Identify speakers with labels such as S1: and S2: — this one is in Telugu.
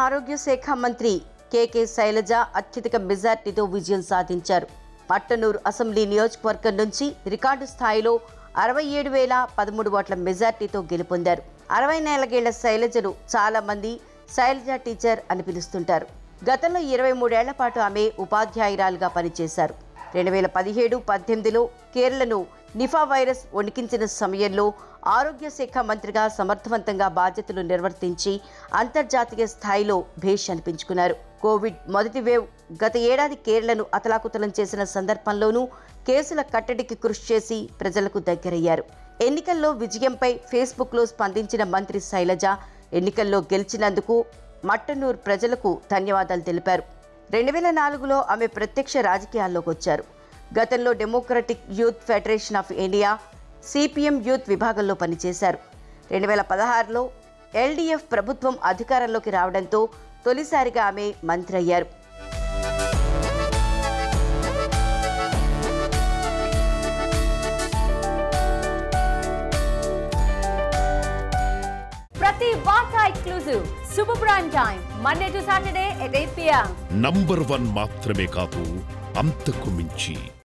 S1: ఆరోగ్య శాఖ మంత్రి కేకే శైలజ అత్యధిక మెజార్టీతో విజయం సాధించారు మట్టనూరు అసెంబ్లీ నియోజకవర్గం నుంచి రికార్డు స్థాయిలో అరవై ఏడు వేల పదమూడు ఓట్ల మెజార్టీతో గెలుపొందారు అరవై నాలుగేళ్ల శైలజను చాలా మంది శైలజ టీచర్ అని పిలుస్తుంటారు గతంలో ఇరవై మూడేళ్ల పాటు ఆమె ఉపాధ్యాయురాలుగా పనిచేశారు రెండు వేల పదిహేడు పద్దెనిమిదిలో కేరళను నిఫా వైరస్ వణికించిన సమయంలో ఆరోగ్య శాఖ మంత్రిగా సమర్థవంతంగా బాధ్యతలు నిర్వర్తించి అంతర్జాతీయ స్థాయిలో భేష్ అనిపించుకున్నారు కోవిడ్ మొదటి వేవ్ గత ఏడాది కేరళను అతలాకుతలం చేసిన సందర్భంలోనూ కేసుల కట్టడికి కృషి చేసి ప్రజలకు దగ్గరయ్యారు ఎన్నికల్లో విజయంపై ఫేస్బుక్లో స్పందించిన మంత్రి శైలజ ఎన్నికల్లో గెలిచినందుకు మట్టన్నూరు ప్రజలకు ధన్యవాదాలు తెలిపారు రెండు వేల నాలుగులో ఆమె ప్రత్యక్ష రాజకీయాల్లోకి వచ్చారు గతంలో democratic youth federation of India CPM youth విభాగంలో పనిచేశారు రెండు వేల పదహారులో ఎల్డీఎఫ్ ప్రభుత్వం అధికారంలోకి రావడంతో తొలిసారిగా ఆమె మంత్రి అయ్యారు
S2: ప్రతి వార్త exclusive super prime time Monday to Saturday at eight PM
S3: number one మాత్రమే కాదు అంతకు మించి